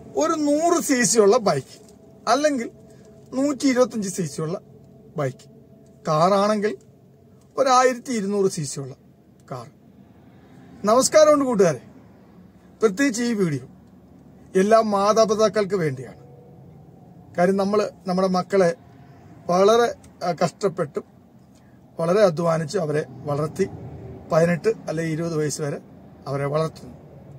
ഒരു നൂറ് C C ഉള്ള ബൈക്ക് അല്ലെങ്കിൽ നൂറ്റി ഇരുപത്തഞ്ച് സി സി ഉള്ള ബൈക്ക് കാറാണെങ്കിൽ ഒരു ആയിരത്തി ഇരുന്നൂറ് സി സി ഉള്ള കാർ നമസ്കാരമുണ്ട് കൂട്ടുകാരെ പ്രത്യേകിച്ച് ഈ വീഡിയോ എല്ലാ മാതാപിതാക്കൾക്ക് വേണ്ടിയാണ് കാര്യം നമ്മൾ നമ്മുടെ മക്കളെ വളരെ ആ, കഷ്ടപ്പെട്ടും വളരെ അധ്വാനിച്ച് അവരെ വളർത്തി പതിനെട്ട് അല്ലെ ഇരുപത് വയസ്സ് വരെ അവരെ വളർത്തുന്നു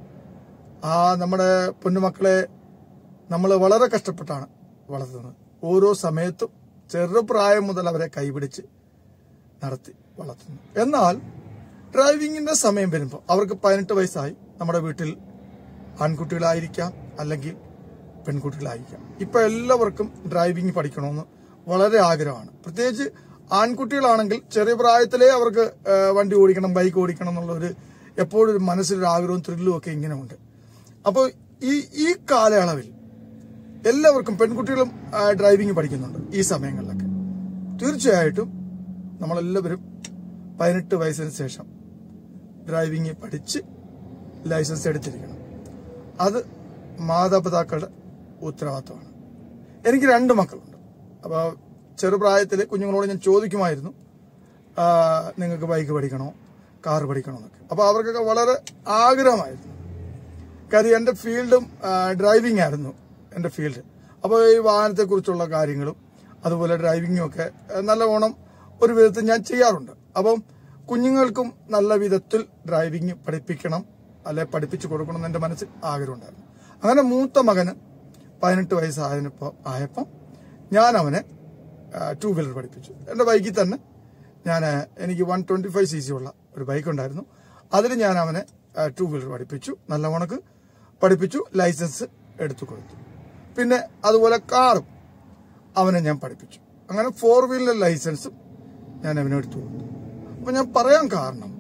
ആ നമ്മുടെ പൊന്നുമക്കളെ നമ്മൾ വളരെ കഷ്ടപ്പെട്ടാണ് വളർത്തുന്നത് ഓരോ സമയത്തും ചെറുപ്രായം മുതൽ അവരെ കൈപിടിച്ച് നടത്തി വളർത്തുന്നു എന്നാൽ ഡ്രൈവിങ്ങിന്റെ സമയം വരുമ്പോൾ അവർക്ക് പതിനെട്ട് വയസ്സായി നമ്മുടെ വീട്ടിൽ ആൺകുട്ടികളായിരിക്കാം അല്ലെങ്കിൽ പെൺകുട്ടികളായിരിക്കാം ഇപ്പൊ എല്ലാവർക്കും ഡ്രൈവിംഗ് പഠിക്കണമെന്ന് വളരെ ആഗ്രഹമാണ് പ്രത്യേകിച്ച് ആൺകുട്ടികളാണെങ്കിൽ ചെറിയ പ്രായത്തിലേ അവർക്ക് ആ, വണ്ടി ഓടിക്കണം ബൈക്ക് ഓടിക്കണം എന്നുള്ള ഒരു എപ്പോഴും ഒരു മനസ്സിലൊരു ആഗ്രഹവും ത്രില്ലും ഒക്കെ ഇങ്ങനെ ഉണ്ട് അപ്പോൾ ഈ ഈ കാലയളവിൽ എല്ലാവർക്കും പെൺകുട്ടികളും ആ, ഡ്രൈവിംഗ് പഠിക്കുന്നുണ്ട് ഈ സമയങ്ങളിലൊക്കെ തീർച്ചയായിട്ടും നമ്മളെല്ലാവരും പതിനെട്ട് വയസ്സിന് ശേഷം ഡ്രൈവിംഗ് പഠിച്ച് ലൈസൻസ് എടുത്തിരിക്കണം അത് മാതാപിതാക്കളുടെ ഉത്തരവാദിത്തമാണ് എനിക്ക് രണ്ട് മക്കളുണ്ട് അപ്പോൾ ചെറുപ്രായത്തിൽ കുഞ്ഞുങ്ങളോട് ഞാൻ ചോദിക്കുമായിരുന്നു ആ, നിങ്ങൾക്ക് ബൈക്ക് പഠിക്കണോ കാർ പഠിക്കണോ എന്നൊക്കെ അപ്പോൾ അവർക്കൊക്കെ വളരെ ആഗ്രഹമായിരുന്നു കാര്യം എൻ്റെ ഫീൽഡും ഡ്രൈവിംഗ് ആയിരുന്നു എൻ്റെ ഫീൽഡ് അപ്പോൾ ഈ വാഹനത്തെക്കുറിച്ചുള്ള കാര്യങ്ങളും അതുപോലെ ഡ്രൈവിങ്ങും ഒക്കെ ആ, നല്ലവണ്ണം ഒരു വിധത്തിൽ ഞാൻ ചെയ്യാറുണ്ട് അപ്പം കുഞ്ഞുങ്ങൾക്കും നല്ല വിധത്തിൽ ഡ്രൈവിംഗ് പഠിപ്പിക്കണം അല്ലെ പഠിപ്പിച്ചു കൊടുക്കണം എന്ന് എൻ്റെ മനസ്സിൽ ആഗ്രഹമുണ്ടായിരുന്നു അങ്ങനെ മൂത്ത മകന് പതിനെട്ട് വയസ്സായപ്പോ ആയപ്പം ഞാൻ അവനെ ടൂ വീലർ പഠിപ്പിച്ചു എൻ്റെ ബൈക്കിൽ തന്നെ ഞാൻ എനിക്ക് one twenty five C C ഉള്ള ഒരു ബൈക്ക് ഉണ്ടായിരുന്നു അതിൽ ഞാൻ അവനെ ടൂ വീലർ പഠിപ്പിച്ചു നല്ല കണക്ക് പഠിപ്പിച്ചു ലൈസൻസ് എടുത്തു കൊടുത്തു പിന്നെ അതുപോലെ കാറും അവനെ ഞാൻ പഠിപ്പിച്ചു അങ്ങനെ ഫോർ വീലർ ലൈസൻസും ഞാൻ അവനെ എടുത്തു കൊടുത്തു അപ്പൊ ഞാൻ പറയാൻ കാരണം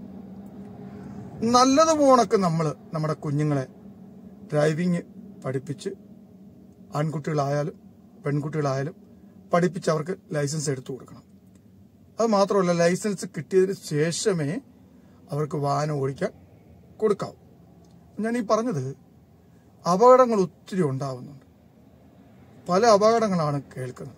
നല്ലത് പോണക്ക് നമ്മൾ നമ്മുടെ കുഞ്ഞുങ്ങളെ ഡ്രൈവിംഗ് പഠിപ്പിച്ച് ആൺകുട്ടികളായാലും പെൺകുട്ടികളായാലും പഠിപ്പിച്ച് അവർക്ക് ലൈസൻസ് എടുത്തു കൊടുക്കണം അത് മാത്രമല്ല ലൈസൻസ് കിട്ടിയതിന് ശേഷമേ അവർക്ക് വാഹനം ഓടിക്കാൻ കൊടുക്കാവൂ ഞാൻ ഈ പറഞ്ഞത് അപകടങ്ങൾ ഒത്തിരി ഉണ്ടാവുന്നുണ്ട് പല അപകടങ്ങളാണ് കേൾക്കുന്നത്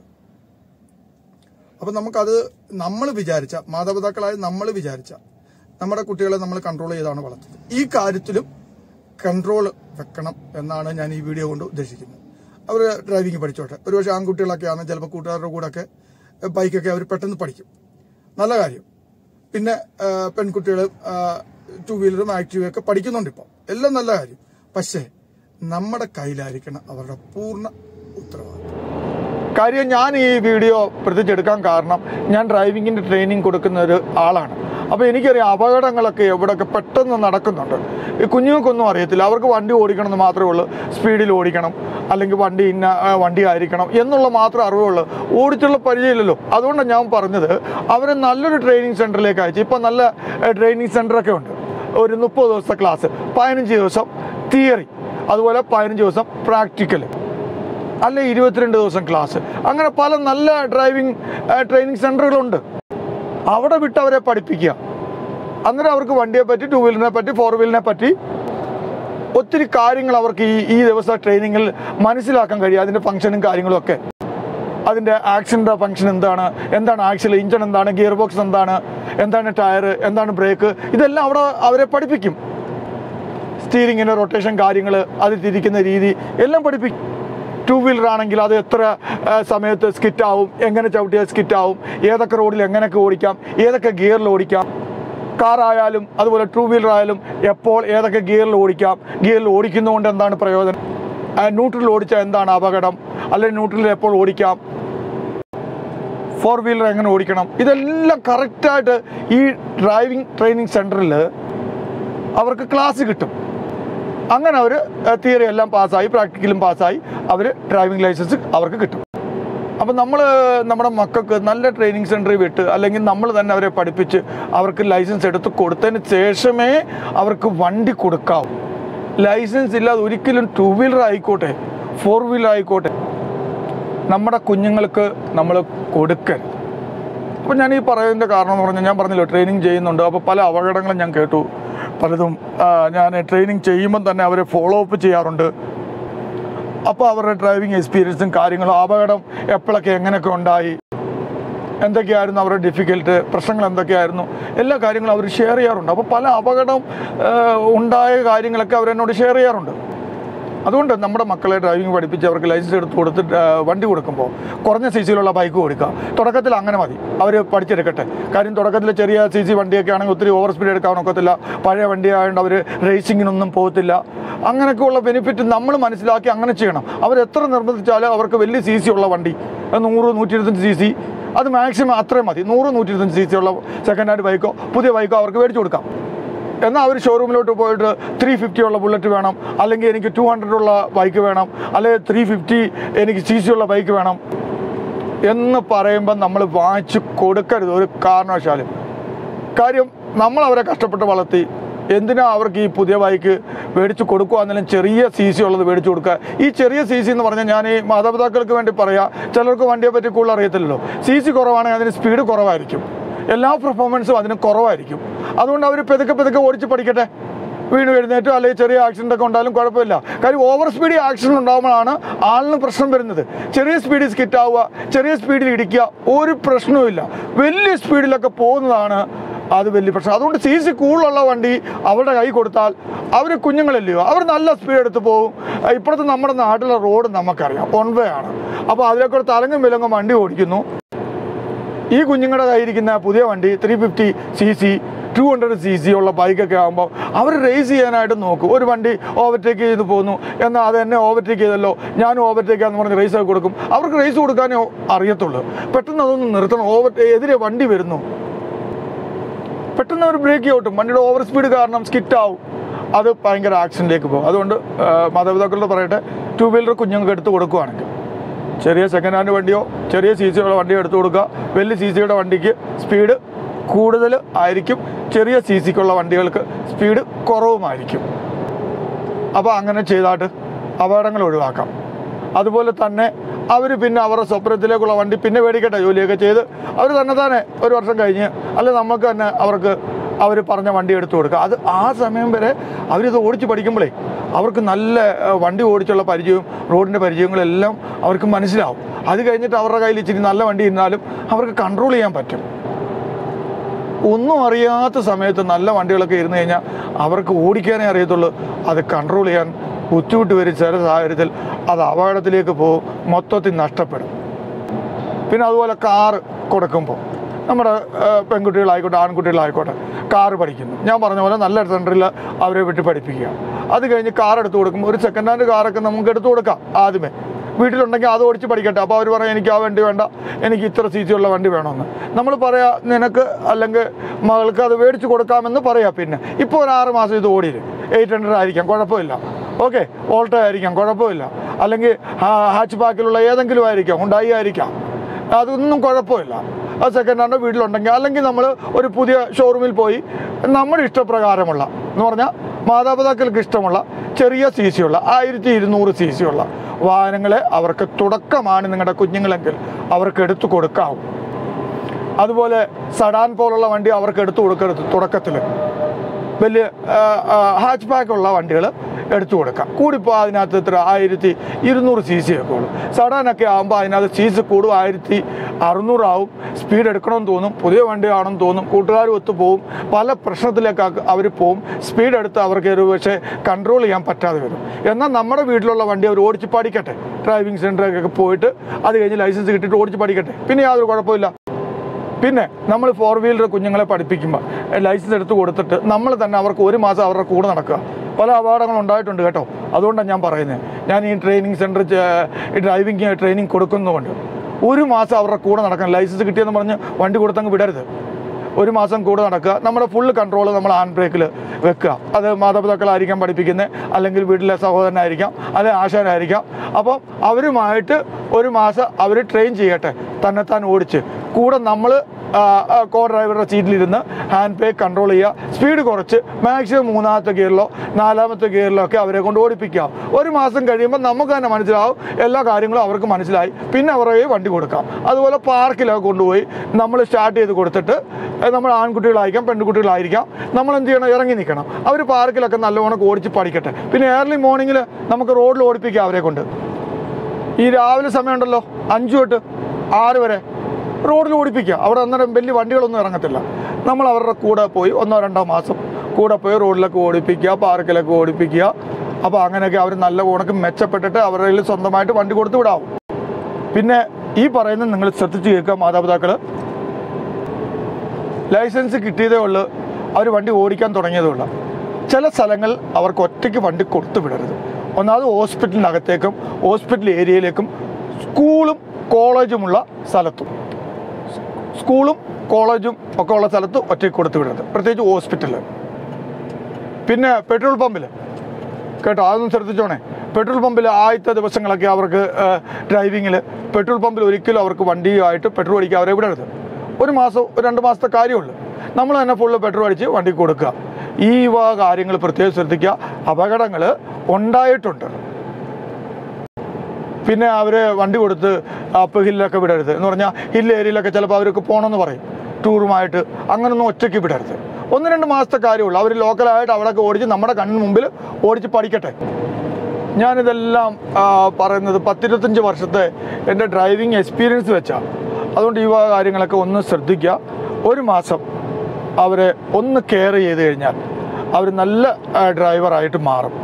അപ്പൊ നമുക്കത് നമ്മൾ വിചാരിച്ച മാതാപിതാക്കളായ നമ്മൾ വിചാരിച്ച നമ്മുടെ കുട്ടികളെ നമ്മൾ കൺട്രോൾ ചെയ്താണ് വളർത്തുന്നത് ഈ കാര്യത്തിലും കൺട്രോൾ വെക്കണം എന്നാണ് ഞാൻ ഈ വീഡിയോ കൊണ്ട് ഉദ്ദേശിക്കുന്നത് അവർ ഡ്രൈവിംഗ് പഠിച്ചോട്ടെ ഒരുപക്ഷെ ആൺകുട്ടികളൊക്കെ ആണ് ചിലപ്പോൾ കൂട്ടുകാരുടെ കൂടെ ഒക്കെ ബൈക്കൊക്കെ അവർ പെട്ടെന്ന് പഠിക്കും നല്ല കാര്യം പിന്നെ പെൺകുട്ടികൾ ടൂ വീലറും ആക്റ്റീവും ഒക്കെ പഠിക്കുന്നുണ്ട് ഇപ്പോൾ എല്ലാം നല്ല കാര്യം പക്ഷേ നമ്മുടെ കയ്യിലായിരിക്കണം അവരുടെ പൂർണ്ണ ഉത്തരവാദിത്വം കാര്യം ഞാൻ ഈ വീഡിയോ പ്രതിച്ചെടുക്കാൻ കാരണം ഞാൻ ഡ്രൈവിങ്ങിന്റെ ട്രെയിനിങ് കൊടുക്കുന്ന ഒരു ആളാണ് അപ്പോൾ എനിക്കറിയാം അപകടങ്ങളൊക്കെ എവിടെയൊക്കെ പെട്ടെന്ന് നടക്കുന്നുണ്ട് ഈ കുഞ്ഞുങ്ങൾക്കൊന്നും അറിയത്തില്ല അവർക്ക് വണ്ടി ഓടിക്കണം എന്ന് മാത്രമേ ഉള്ളൂ സ്പീഡിൽ ഓടിക്കണം അല്ലെങ്കിൽ വണ്ടി ഇന്ന ആ, വണ്ടി ആയിരിക്കണം എന്നുള്ള മാത്രം അറിവുള്ളൂ ഓടിച്ചുള്ള പരിചയമില്ലല്ലോ അതുകൊണ്ടാണ് ഞാൻ പറഞ്ഞത് അവരെ നല്ലൊരു ട്രെയിനിങ് സെൻറ്ററിലേക്ക് അയച്ചു ഇപ്പോൾ നല്ല ട്രെയിനിങ് സെൻറ്ററൊക്കെ ഉണ്ട് ഒരു മുപ്പത് ദിവസത്തെ ക്ലാസ് പതിനഞ്ച് ദിവസം തിയറി അതുപോലെ പതിനഞ്ച് ദിവസം പ്രാക്ടിക്കൽ അല്ലെ ഇരുപത്തിരണ്ട് ദിവസം ക്ലാസ് അങ്ങനെ പല നല്ല ഡ്രൈവിംഗ് ട്രെയിനിങ് സെന്ററുകളുണ്ട് അവിടെ വിട്ട് അവരെ പഠിപ്പിക്കുക അന്നേരം അവർക്ക് വണ്ടിയെ പറ്റി ടൂ വീലറിനെ പറ്റി ഫോർ വീലറിനെ പറ്റി ഒത്തിരി കാര്യങ്ങൾ അവർക്ക് ഈ ഈ ദിവസം ട്രെയിനിങ്ങിൽ മനസ്സിലാക്കാൻ കഴിയും അതിൻ്റെ ഫംഗ്ഷനും കാര്യങ്ങളും ഒക്കെ അതിൻ്റെ ആക്സിൻ്റെ ഫംഗ്ഷൻ എന്താണ് എന്താണ് ആക്സിൽ ഇഞ്ചൺ എന്താണ് ഗിയർ ബോക്സ് എന്താണ് എന്താണ് ടയർ എന്താണ് ബ്രേക്ക് ഇതെല്ലാം അവിടെ അവരെ പഠിപ്പിക്കും സ്റ്റീരിങ്ങിൻ്റെ റൊട്ടേഷൻ കാര്യങ്ങൾ അത് തിരിക്കുന്ന രീതി എല്ലാം പഠിപ്പിക്കും ടൂ വീലർ ആണെങ്കിൽ അത് എത്ര ആ, സമയത്ത് സ്കിറ്റ് ആവും എങ്ങനെ ചവിട്ടിയാൽ സ്കിറ്റ് ആവും ഏതൊക്കെ റോഡിൽ എങ്ങനെയൊക്കെ ഓടിക്കാം ഏതൊക്കെ ഗിയറിൽ ഓടിക്കാം കാർ ആയാലും അതുപോലെ ടൂ വീലർ ആയാലും എപ്പോൾ ഏതൊക്കെ ഗിയറിൽ ഓടിക്കാം ഗിയറിൽ ഓടിക്കുന്നതുകൊണ്ട് എന്താണ് പ്രയോജനം ന്യൂട്രൽ ഓടിച്ചാൽ എന്താണ് അപകടം അല്ലെങ്കിൽ ന്യൂട്രലിൽ എപ്പോൾ ഓടിക്കാം ഫോർ വീലർ എങ്ങനെ ഓടിക്കണം ഇതെല്ലാം കറക്റ്റായിട്ട് ഈ ഡ്രൈവിംഗ് ട്രെയിനിങ് സെൻറ്ററിൽ അവർക്ക് ക്ലാസ് കിട്ടും അങ്ങനെ അവർ തിയറി എല്ലാം പാസ്സായി പ്രാക്ടിക്കലും പാസ്സായി അവർ ഡ്രൈവിംഗ് ലൈസൻസ് അവർക്ക് കിട്ടും അപ്പം നമ്മൾ നമ്മുടെ മക്കൾക്ക് നല്ല ട്രെയിനിങ് സെൻറ്ററിൽ വിട്ട് അല്ലെങ്കിൽ നമ്മൾ തന്നെ അവരെ പഠിപ്പിച്ച് അവർക്ക് ലൈസൻസ് എടുത്ത് കൊടുത്തതിന് ശേഷമേ അവർക്ക് വണ്ടി കൊടുക്കാവൂ ലൈസൻസ് ഇല്ലാതെ ഒരിക്കലും ടൂ വീലർ ആയിക്കോട്ടെ ഫോർ വീലർ ആയിക്കോട്ടെ നമ്മുടെ കുഞ്ഞുങ്ങൾക്ക് നമ്മൾ കൊടുക്കരുത് അപ്പം ഞാൻ ഈ പറയുന്നതിൻ്റെ കാരണം എന്ന് പറഞ്ഞാൽ ഞാൻ പറഞ്ഞല്ലോ ട്രെയിനിങ് ചെയ്യുന്നുണ്ട് അപ്പോൾ പല അപകടങ്ങളും ഞാൻ കേട്ടു പലതും ആ, ഞാൻ ട്രെയിനിങ് ചെയ്യുമ്പം തന്നെ അവരെ ഫോളോ അപ്പ് ചെയ്യാറുണ്ട് അപ്പോൾ അവരുടെ ഡ്രൈവിംഗ് എക്സ്പീരിയൻസും കാര്യങ്ങളും അപകടം എപ്പോഴൊക്കെ എങ്ങനെയൊക്കെ ഉണ്ടായി എന്തൊക്കെയായിരുന്നു അവരുടെ ഡിഫിക്കൽട്ട് പ്രശ്നങ്ങൾ എന്തൊക്കെയായിരുന്നു എല്ലാ കാര്യങ്ങളും അവർ ഷെയർ ചെയ്യാറുണ്ട് അപ്പോൾ പല അപകടം ആ, ഉണ്ടായ കാര്യങ്ങളൊക്കെ അവരെന്നോട് ഷെയർ ചെയ്യാറുണ്ട് അതുകൊണ്ട് നമ്മുടെ മക്കളെ ഡ്രൈവിംഗ് പഠിപ്പിച്ച് അവർക്ക് ലൈസൻസ് എടുത്ത് കൊടുത്തിട്ട് ആ, വണ്ടി കൊടുക്കുമ്പോൾ കുറഞ്ഞ സി സിയിലുള്ള ബൈക്ക് കൊടുക്കുക തുടക്കത്തിൽ അങ്ങനെ മതി അവർ പഠിച്ചെടുക്കട്ടെ കാര്യം തുടക്കത്തിൽ ചെറിയ സി സി വണ്ടിയൊക്കെ ആണെങ്കിൽ ഒത്തിരി ഓവർ സ്പീഡ് എടുക്കാൻ ഒക്കത്തില്ല പഴയ വണ്ടി ആയതുകൊണ്ട് അവർ റേസിങ്ങിനൊന്നും പോകത്തില്ല അങ്ങനെയൊക്കെയുള്ള ബെനിഫിറ്റ് നമ്മൾ മനസ്സിലാക്കി അങ്ങനെ ചെയ്യണം അവർ എത്ര നിർബന്ധിച്ചാലും അവർക്ക് വലിയ സി സി ഉള്ള വണ്ടി അത് നൂറ് നൂറ്റി ഇരുപത്തഞ്ച് സി സി അത് മാക്സിമം അത്രയും മതി നൂറ് നൂറ്റി ഇരുപത്തഞ്ച് സി സി ഉള്ള സെക്കൻഡ് ഹാൻഡ് ബൈക്കോ പുതിയ ബൈക്കോ അവർക്ക് മേടിച്ചു കൊടുക്കാം എന്നാൽ അവർ ഷോറൂമിലോട്ട് പോയിട്ട് ത്രീ ഫിഫ്റ്റി ഉള്ള ബുള്ളറ്റ് വേണം അല്ലെങ്കിൽ എനിക്ക് ടു ഹൺഡ്രഡ് ഉള്ള ബൈക്ക് വേണം അല്ലെങ്കിൽ ത്രീ ഫിഫ്റ്റി എനിക്ക് സി സി ഉള്ള ബൈക്ക് വേണം എന്ന് പറയുമ്പോൾ നമ്മൾ വാങ്ങിച്ച് കൊടുക്കരുത് ഒരു കാരണവശാലും കാര്യം നമ്മൾ അവരെ കഷ്ടപ്പെട്ട് വളർത്തി എന്തിനാ അവർക്ക് ഈ പുതിയ ബൈക്ക് മേടിച്ച് കൊടുക്കുക എന്നാലും ചെറിയ സി സി ഉള്ളത് മേടിച്ച് കൊടുക്കുക ഈ ചെറിയ സി സി എന്ന് പറഞ്ഞാൽ ഞാൻ ഈ മാതാപിതാക്കൾക്ക് വേണ്ടി പറയാം ചിലർക്ക് വണ്ടിയെ പറ്റി കൂടുതൽ അറിയത്തില്ലല്ലോ സി സി കുറവാണെങ്കിൽ അതിന് സ്പീഡ് കുറവായിരിക്കും എല്ലാ പെർഫോമൻസും അതിന് കുറവായിരിക്കും അതുകൊണ്ട് അവർ പെതുക്കെ പെതുക്കെ ഓടിച്ച് പഠിക്കട്ടെ വീണ് എഴുന്നേറ്റോ അല്ലെങ്കിൽ ചെറിയ ആക്സിഡൻ്റ് ഒക്കെ ഉണ്ടായാലും കുഴപ്പമില്ല കാര്യം ഓവർ സ്പീഡിൽ ആക്സിഡൻറ്റ് ഉണ്ടാകുമ്പോഴാണ് ആളിന് പ്രശ്നം വരുന്നത് ചെറിയ സ്പീഡിൽ സ്കിറ്റ് ആവുക ചെറിയ സ്പീഡിൽ ഇടിക്കുക ഒരു പ്രശ്നവുമില്ല വലിയ സ്പീഡിലൊക്കെ പോകുന്നതാണ് അത് വലിയ പ്രശ്നം അതുകൊണ്ട് സി സി കൂടുതലുള്ള വണ്ടി അവരുടെ കൈ കൊടുത്താൽ അവർ കുഞ്ഞുങ്ങളല്ലയോ അവർ നല്ല സ്പീഡ് എടുത്ത് പോകും ഇപ്പോഴത്തെ നമ്മുടെ നാട്ടിലെ റോഡ് നമുക്കറിയാം വൺ വേ ആണ് അപ്പോൾ അതിലൊക്കെ ഒരു തലങ്ങും വിലങ്ങും വണ്ടി ഓടിക്കുന്നു ഈ കുഞ്ഞുങ്ങളുടെ കയ്യിരിക്കുന്ന പുതിയ വണ്ടി three fifty C C two hundred C C ഉള്ള ബൈക്കൊക്കെ ആകുമ്പോൾ അവർ റേസ് ചെയ്യാനായിട്ട് നോക്കും ഒരു വണ്ടി ഓവർടേക്ക് ചെയ്ത് പോകുന്നു എന്നാൽ അത് എന്നെ ഓവർടേക്ക് ചെയ്തല്ലോ ഞാനും ഓവർടേക്ക് എന്ന് പറഞ്ഞ് റേസ് ഒക്കെ കൊടുക്കും അവർക്ക് റേസ് കൊടുക്കാനേ അറിയത്തുള്ളൂ പെട്ടെന്ന് അതൊന്ന് നിർത്തണം ഓവർ എതിരെ വണ്ടി വരുന്നു പെട്ടെന്ന് അവർ ബ്രേക്ക് ഔട്ടും വണ്ടിയുടെ ഓവർ സ്പീഡ് കാരണം സ്കിറ്റ് ആവും അത് ഭയങ്കര ആക്സിഡൻറ്റിലേക്ക് പോകും അതുകൊണ്ട് ആ, മാതാപിതാക്കളോട് പറയട്ടെ ടു വീലർ കുഞ്ഞുങ്ങൾക്ക് എടുത്ത് കൊടുക്കുകയാണെങ്കിൽ ചെറിയ സെക്കൻഡ് ഹാൻഡ് വണ്ടിയോ ചെറിയ സി സിയുള്ള വണ്ടിയോ എടുത്തു കൊടുക്കുക വലിയ സി സിയുടെ വണ്ടിക്ക് സ്പീഡ് കൂടുതൽ ആയിരിക്കും ചെറിയ സി സിക്കുള്ള വണ്ടികൾക്ക് സ്പീഡ് കുറവുമായിരിക്കും അപ്പോൾ അങ്ങനെ ചെയ്താട്ട് അപകടങ്ങൾ ഒഴിവാക്കാം അതുപോലെ തന്നെ അവർ പിന്നെ അവരുടെ സ്വപ്നത്തിലേക്കുള്ള വണ്ടി പിന്നെ മേടിക്കട്ടെ ജോലിയൊക്കെ ചെയ്ത് അവർ തന്നെ തന്നെ ഒരു വർഷം കഴിഞ്ഞ് അല്ലെ നമുക്ക് തന്നെ അവർക്ക് അവർ പറഞ്ഞ വണ്ടി എടുത്തു കൊടുക്കുക അത് ആ സമയം വരെ അവരിത് ഓടിച്ച് പഠിക്കുമ്പോഴേ അവർക്ക് നല്ല ഏഹ്, വണ്ടി ഓടിച്ചുള്ള പരിചയവും റോഡിൻ്റെ പരിചയങ്ങളെല്ലാം അവർക്ക് മനസ്സിലാവും അത് കഴിഞ്ഞിട്ട് അവരുടെ കയ്യിൽ ഇച്ചിരി നല്ല വണ്ടി ഇരുന്നാലും അവർക്ക് കൺട്രോൾ ചെയ്യാൻ പറ്റും ഒന്നും അറിയാത്ത സമയത്ത് നല്ല വണ്ടികളൊക്കെ ഇരുന്ന് കഴിഞ്ഞാൽ അവർക്ക് ഓടിക്കാനേ അറിയത്തുള്ളൂ അത് കൺട്രോൾ ചെയ്യാൻ ബുദ്ധിമുട്ട് വരും ചില സാഹചര്യത്തിൽ അത് അപകടത്തിലേക്ക് പോകും മൊത്തത്തിൽ നഷ്ടപ്പെടും പിന്നെ അതുപോലെ കാറ് കൊടുക്കുമ്പോൾ നമ്മുടെ ആ, പെൺകുട്ടികളായിക്കോട്ടെ ആൺകുട്ടികളായിക്കോട്ടെ കാറ് പഠിക്കുന്നു ഞാൻ പറഞ്ഞ പോലെ നല്ല സെൻറ്ററിൽ അവരെ വിട്ട് പഠിപ്പിക്കുക അത് കഴിഞ്ഞ് കാർ എടുത്തു കൊടുക്കുമ്പോൾ ഒരു സെക്കൻഡ് ഹാൻഡ് കാറൊക്കെ നമുക്ക് എടുത്തു കൊടുക്കാം ആദ്യമേ വീട്ടിലുണ്ടെങ്കിൽ അത് ഓടിച്ച് പഠിക്കട്ടെ അപ്പോൾ അവർ പറയാം എനിക്ക് ആ വണ്ടി വേണ്ട എനിക്ക് ഇത്ര സി സി ഉള്ള വണ്ടി വേണമെന്ന് നമ്മൾ പറയാ നിനക്ക് അല്ലെങ്കിൽ മകൾക്ക് അത് മേടിച്ച് കൊടുക്കാമെന്ന് പറയാം പിന്നെ ഇപ്പോൾ ഒരു ആറ് മാസം ഇത് ഓടിയില്ല എയ്റ്റ് ഹൺഡ്രഡ് ആയിരിക്കാം കുഴപ്പമില്ല ഓക്കെ ഓൾട്ടോ ആയിരിക്കാം കുഴപ്പമില്ല അല്ലെങ്കിൽ ഹാച്ച് ബാക്കിലുള്ള ഏതെങ്കിലും ആയിരിക്കാം ഉണ്ടായി ആയിരിക്കാം അതൊന്നും കുഴപ്പമില്ല അത് സെക്കൻഡ് ഹാൻഡ് വീട്ടിലുണ്ടെങ്കിൽ അല്ലെങ്കിൽ നമ്മൾ ഒരു പുതിയ ഷോറൂമിൽ പോയി നമ്മുടെ ഇഷ്ടപ്രകാരമുള്ള എന്ന് പറഞ്ഞാൽ മാതാപിതാക്കൾക്ക് ഇഷ്ടമുള്ള ചെറിയ സി സി ഉള്ള ആയിരത്തി ഇരുന്നൂറ് സി സി ഉള്ള വാഹനങ്ങളെ അവർക്ക് തുടക്കമാണ് നിങ്ങളുടെ കുഞ്ഞുങ്ങളെങ്കിൽ അവർക്ക് എടുത്തു കൊടുക്കാവും അതുപോലെ സഡാൻ പോലുള്ള വണ്ടി അവർക്ക് എടുത്തു കൊടുക്കരുത് തുടക്കത്തിൽ വലിയ ഹാച്ച് ബാക്ക് ഉള്ള വണ്ടികൾ എടുത്തു കൊടുക്കാം കൂടിപ്പോൾ അതിനകത്ത് ഇത്ര ആയിരത്തി ഇരുന്നൂറ് സി സി ഒക്കെ ഉള്ളൂ സഡാനൊക്കെ ആകുമ്പോൾ അതിനകത്ത് സി സി കൂടും ആയിരത്തി അറുന്നൂറാവും സ്പീഡ് എടുക്കണമെന്ന് തോന്നും പുതിയ വണ്ടിയാണെന്ന് തോന്നും കൂട്ടുകാർ ഒത്തു പോവും പല പ്രശ്നത്തിലേക്ക് അവർ പോവും സ്പീഡ് എടുത്ത് അവർക്ക് ഒരു പക്ഷേ കൺട്രോൾ ചെയ്യാൻ പറ്റാതെ വരും എന്നാൽ നമ്മുടെ വീട്ടിലുള്ള വണ്ടി അവർ ഓടിച്ച് പഠിക്കട്ടെ ഡ്രൈവിംഗ് സെൻറ്ററിലൊക്കെ പോയിട്ട് അത് കഴിഞ്ഞ് ലൈസൻസ് കിട്ടിയിട്ട് ഓടിച്ച് പഠിക്കട്ടെ പിന്നെ യാതൊരു കുഴപ്പമില്ല പിന്നെ നമ്മൾ ഫോർ വീലർ കുഞ്ഞുങ്ങളെ പഠിപ്പിക്കുമ്പോൾ ലൈസൻസ് എടുത്ത് കൊടുത്തിട്ട് നമ്മൾ തന്നെ അവർക്ക് ഒരു മാസം അവരുടെ കൂടെ നടക്കുക പല അപകടങ്ങൾ ഉണ്ടായിട്ടുണ്ട് കേട്ടോ അതുകൊണ്ടാണ് ഞാൻ പറയുന്നത് ഞാൻ ഈ ട്രെയിനിങ് സെൻറ്റർ ഈ ഡ്രൈവിംഗ് ട്രെയിനിങ് കൊടുക്കുന്നതുകൊണ്ട് ഒരു മാസം അവരുടെ കൂടെ നടക്കണം ലൈസൻസ് കിട്ടിയെന്ന് പറഞ്ഞ് വണ്ടി കൊടുത്തങ്ങ് വിടരുത് ഒരു മാസം കൂടെ നടക്കുക നമ്മുടെ ഫുൾ കൺട്രോൾ നമ്മൾ ഹാൻഡ് ബ്രേക്കിൽ വെക്കുക അത് മാതാപിതാക്കളായിരിക്കാം പഠിപ്പിക്കുന്നത് അല്ലെങ്കിൽ വീട്ടിലെ സഹോദരനായിരിക്കാം അല്ലെങ്കിൽ ആശാനായിരിക്കാം അപ്പം അവരുമായിട്ട് ഒരു മാസം അവർ ട്രെയിൻ ചെയ്യട്ടെ തന്നെത്താൻ ഓടിച്ച് കൂടെ നമ്മൾ കോ ഡ്രൈവറുടെ സീറ്റിലിരുന്ന് ഹാൻഡ് ബ്രേക്ക് കൺട്രോൾ ചെയ്യുക സ്പീഡ് കുറച്ച് മാക്സിമം മൂന്നാമത്തെ ഗിയറിലോ നാലാമത്തെ ഗിയറിലോ ഒക്കെ അവരെ കൊണ്ട് ഓടിപ്പിക്കാം ഒരു മാസം കഴിയുമ്പോൾ നമുക്ക് തന്നെ മനസ്സിലാവും എല്ലാ കാര്യങ്ങളും അവർക്ക് മനസ്സിലായി പിന്നെ അവരെ വണ്ടി കൊടുക്കാം അതുപോലെ പാർക്കിലൊക്കെ കൊണ്ടുപോയി നമ്മൾ സ്റ്റാർട്ട് ചെയ്ത് കൊടുത്തിട്ട് ഏ, നമ്മൾ ആൺകുട്ടികളായിരിക്കാം പെൺകുട്ടികളായിരിക്കാം നമ്മൾ എന്ത് ചെയ്യണം ഇറങ്ങി നിൽക്കണം അവർ പാർക്കിലൊക്കെ നല്ലവണ്ണം ഓടിച്ച് പഠിക്കട്ടെ പിന്നെ ഏർലി മോർണിംഗിൽ നമുക്ക് റോഡിൽ ഓടിപ്പിക്കാം അവരെ കൊണ്ട് ഈ രാവിലെ സമയമുണ്ടല്ലോ അഞ്ചു തൊട്ട് ആറ് വരെ റോഡിൽ ഓടിപ്പിക്കുക അവിടെ അന്നേരം വലിയ വണ്ടികളൊന്നും ഇറങ്ങത്തില്ല നമ്മൾ അവരുടെ കൂടെ പോയി ഒന്നോ രണ്ടോ മാസം കൂടെ പോയി റോഡിലൊക്കെ ഓടിപ്പിക്കുക പാർക്കിലൊക്കെ ഓടിപ്പിക്കുക അപ്പോൾ അങ്ങനെയൊക്കെ അവർ നല്ല കണക്ക് മെച്ചപ്പെട്ടിട്ട് അവരുടെ കയ്യിൽ സ്വന്തമായിട്ട് വണ്ടി കൊടുത്ത് വിടാവും പിന്നെ ഈ പറയുന്നത് നിങ്ങൾ ശ്രദ്ധിച്ച് കേൾക്കുക മാതാപിതാക്കൾ ലൈസൻസ് കിട്ടിയതേ ഉള്ളൂ അവർ വണ്ടി ഓടിക്കാൻ തുടങ്ങിയതേ ഉള്ളൂ ചില സ്ഥലങ്ങളിൽ അവർക്ക് ഒറ്റയ്ക്ക് വണ്ടി കൊടുത്തു വിടരുത് ഒന്നാമത് ഹോസ്പിറ്റലിനകത്തേക്കും ഹോസ്പിറ്റൽ ഏരിയയിലേക്കും സ്കൂളും കോളേജുമുള്ള സ്ഥലത്തും സ്കൂളും കോളേജും ഒക്കെ ഉള്ള സ്ഥലത്ത് ഒറ്റയ്ക്ക് കൊടുത്തു വിടരുത് പ്രത്യേകിച്ച് ഹോസ്പിറ്റലിൽ പിന്നെ പെട്രോൾ പമ്പിൽ കേട്ടോ അതൊന്നും ശ്രദ്ധിച്ചോണേ പെട്രോൾ പമ്പിൽ ആദ്യത്തെ ദിവസങ്ങളൊക്കെ അവർക്ക് ഡ്രൈവിങ്ങിൽ പെട്രോൾ പമ്പിൽ ഒരിക്കലും അവർക്ക് വണ്ടിയുമായിട്ട് പെട്രോൾ അടിക്കുക അവരെ വിടരുത് ഒരു മാസം ഒരു രണ്ട് മാസത്തെ കാര്യമുള്ളൂ നമ്മൾ തന്നെ ഫുള്ള് പെട്രോൾ അടിച്ച് വണ്ടി കൊടുക്കുക ഈ വക കാര്യങ്ങൾ പ്രത്യേകം ശ്രദ്ധിക്കുക അപകടങ്ങൾ ഉണ്ടായിട്ടുണ്ട് പിന്നെ അവർ വണ്ടി കൊടുത്ത് അപ്പ് ഹില്ലൊക്കെ വിടരുത് എന്ന് പറഞ്ഞാൽ ഹിൽ ഏരിയയിലൊക്കെ ചിലപ്പോൾ അവർക്ക് പോകണമെന്ന് പറയും ടൂറുമായിട്ട് അങ്ങനൊന്നും ഒറ്റയ്ക്ക് വിടരുത് ഒന്ന് രണ്ട് മാസത്തെ കാര്യമുള്ളൂ അവർ ലോക്കലായിട്ട് അവിടെയൊക്കെ ഓടിച്ച് നമ്മുടെ കണ്ണിന് മുമ്പിൽ ഓടിച്ച് പഠിക്കട്ടെ ഞാനിതെല്ലാം ആ, പറയുന്നത് പത്തിരുപത്തഞ്ച് വർഷത്തെ എൻ്റെ ഡ്രൈവിംഗ് എക്സ്പീരിയൻസ് വെച്ചാണ് അതുകൊണ്ട് ഈ വക കാര്യങ്ങളൊക്കെ ഒന്ന് ശ്രദ്ധിക്കുക ഒരു മാസം അവരെ ഒന്ന് കെയർ ചെയ്ത് കഴിഞ്ഞാൽ അവർ നല്ല ആ, ഡ്രൈവറായിട്ട് മാറും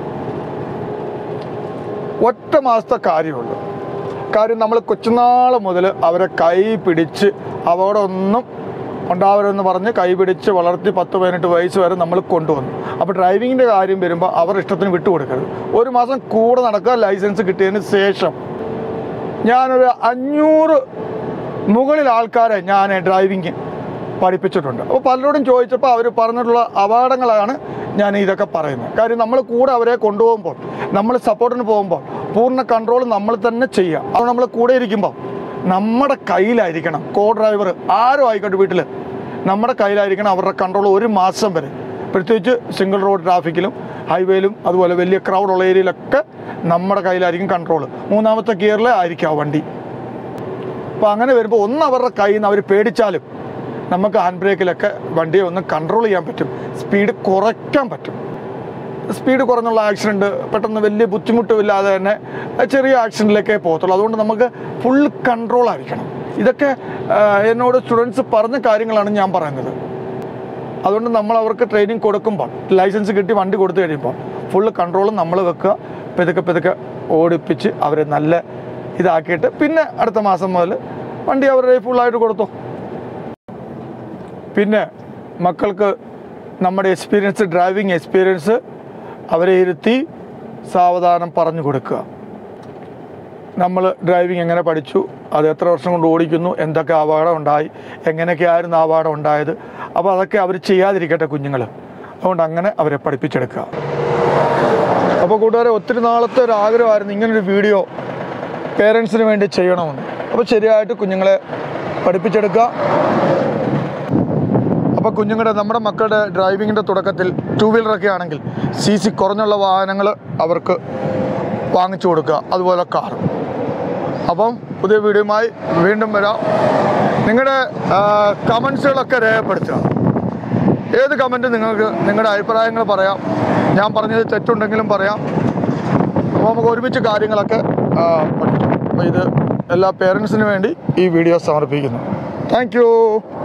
ഒറ്റ മാസത്തെ കാര്യമുള്ളൂ കാര്യം നമ്മൾ കൊച്ചുനാൾ മുതൽ അവരെ കൈ പിടിച്ച് അപകടമൊന്നും ഉണ്ടാവരുതെന്ന് പറഞ്ഞ് കൈ പിടിച്ച് വളർത്തി പത്ത് പതിനെട്ട് വയസ്സ് വരെ നമ്മൾ കൊണ്ടുവന്നു അപ്പോൾ ഡ്രൈവിങ്ങിൻ്റെ കാര്യം വരുമ്പോൾ അവർ ഇഷ്ടത്തിന് വിട്ടുകൊടുക്കരുത് ഒരു മാസം കൂടെ നടക്കുക ലൈസൻസ് കിട്ടിയതിന് ശേഷം ഞാനൊരു അഞ്ഞൂറ് മുകളിൽ ആൾക്കാരെ ഞാൻ ഡ്രൈവിങ് പഠിപ്പിച്ചിട്ടുണ്ട് അപ്പോൾ പലരോടും ചോദിച്ചപ്പോൾ അവർ പറഞ്ഞിട്ടുള്ള അപകടങ്ങളാണ് ഞാൻ ഇതൊക്കെ പറയുന്നത് കാര്യം നമ്മൾ കൂടെ അവരെ കൊണ്ടുപോകുമ്പോൾ നമ്മൾ സപ്പോർട്ടിന് പോകുമ്പോൾ പൂർണ്ണ കൺട്രോൾ നമ്മൾ തന്നെ ചെയ്യുക അത് നമ്മൾ കൂടെ ഇരിക്കുമ്പോൾ നമ്മുടെ കയ്യിലായിരിക്കണം കോ ഡ്രൈവർ ആരും ആയിക്കോട്ടെ വീട്ടിൽ നമ്മുടെ കയ്യിലായിരിക്കണം അവരുടെ കൺട്രോൾ ഒരു മാസം വരെ പ്രത്യേകിച്ച് സിംഗിൾ റോഡ് ട്രാഫിക്കിലും ഹൈവേയിലും അതുപോലെ വലിയ ക്രൗഡുള്ള ഏരിയയിലൊക്കെ നമ്മുടെ കയ്യിലായിരിക്കും കൺട്രോൾ മൂന്നാമത്തെ ഗിയറിൽ ആയിരിക്കും ആ വണ്ടി അപ്പോൾ അങ്ങനെ വരുമ്പോൾ ഒന്ന് അവരുടെ കയ്യിൽ നിന്ന് അവർ പേടിച്ചാലും നമുക്ക് ഹാൻഡ് ബ്രേക്കിലൊക്കെ വണ്ടിയെ ഒന്ന് കൺട്രോൾ ചെയ്യാൻ പറ്റും സ്പീഡ് കുറയ്ക്കാൻ പറ്റും സ്പീഡ് കുറഞ്ഞുള്ള ആക്സിഡൻറ്റ് പെട്ടെന്ന് വലിയ ബുദ്ധിമുട്ടുമില്ലാതെ തന്നെ ചെറിയ ആക്സിഡൻറ്റിലേക്കേ പോകത്തുള്ളൂ അതുകൊണ്ട് നമുക്ക് ഫുൾ കൺട്രോൾ ആയിരിക്കണം ഇതൊക്കെ ആ, എന്നോട് സ്റ്റുഡൻസ് പറഞ്ഞ കാര്യങ്ങളാണ് ഞാൻ പറയുന്നത് അതുകൊണ്ട് നമ്മൾ അവർക്ക് ട്രെയിനിങ് കൊടുക്കുമ്പോൾ ലൈസൻസ് കിട്ടി വണ്ടി കൊടുത്തു കഴിയുമ്പോൾ ഫുള്ള് കൺട്രോൾ നമ്മൾ വെക്കുക പെതുക്കെ പെതുക്കെ ഓടിപ്പിച്ച് അവരെ നല്ല ഇതാക്കിയിട്ട് പിന്നെ അടുത്ത മാസം മുതൽ വണ്ടി അവരുടെ ഫുള്ളായിട്ട് കൊടുത്തു പിന്നെ മക്കൾക്ക് നമ്മുടെ എക്സ്പീരിയൻസ് ഡ്രൈവിംഗ് എക്സ്പീരിയൻസ് അവരെ ഇരുത്തി സാവധാനം പറഞ്ഞു കൊടുക്കുക നമ്മൾ ഡ്രൈവിംഗ് എങ്ങനെ പഠിച്ചു അത് എത്ര വർഷം കൊണ്ട് ഓടിക്കുന്നു എന്തൊക്കെ അപകടം ഉണ്ടായി എങ്ങനെയൊക്കെയായിരുന്നു ആ അപകടം ഉണ്ടായത് അപ്പോൾ അതൊക്കെ അവർ ചെയ്യാതിരിക്കട്ടെ കുഞ്ഞുങ്ങൾ അതുകൊണ്ട് അങ്ങനെ അവരെ പഠിപ്പിച്ചെടുക്കുക അപ്പോൾ കൂട്ടുകാരെ ഒത്തിരി നാളത്തെ ഒരു ആഗ്രഹമായിരുന്നു ഇങ്ങനൊരു വീഡിയോ പേരൻസിന് വേണ്ടി ചെയ്യണമെന്ന് അപ്പോൾ ശരിയായിട്ട് കുഞ്ഞുങ്ങളെ പഠിപ്പിച്ചെടുക്കുക അപ്പോൾ കുഞ്ഞുങ്ങളുടെ നമ്മുടെ മക്കളുടെ ഡ്രൈവിങ്ങിൻ്റെ തുടക്കത്തിൽ ടൂ വീലറൊക്കെ ആണെങ്കിൽ സി സി കുറഞ്ഞുള്ള വാഹനങ്ങൾ അവർക്ക് വാങ്ങിച്ചു കൊടുക്കുക അതുപോലെ കാർ അപ്പം പുതിയ വീഡിയോയുമായി വീണ്ടും വരാം നിങ്ങളുടെ കമൻസുകളൊക്കെ രേഖപ്പെടുത്തുക ഏത് കമൻറ്റ് നിങ്ങൾക്ക് നിങ്ങളുടെ അഭിപ്രായങ്ങൾ പറയാം ഞാൻ പറഞ്ഞത് തെറ്റുണ്ടെങ്കിലും പറയാം അപ്പോൾ നമുക്ക് ഒരുമിച്ച് കാര്യങ്ങളൊക്കെ ആ, പഠിക്കാം അപ്പോൾ ഇത് എല്ലാ പേരൻസിന് വേണ്ടി ഈ വീഡിയോ സമർപ്പിക്കുന്നു താങ്ക്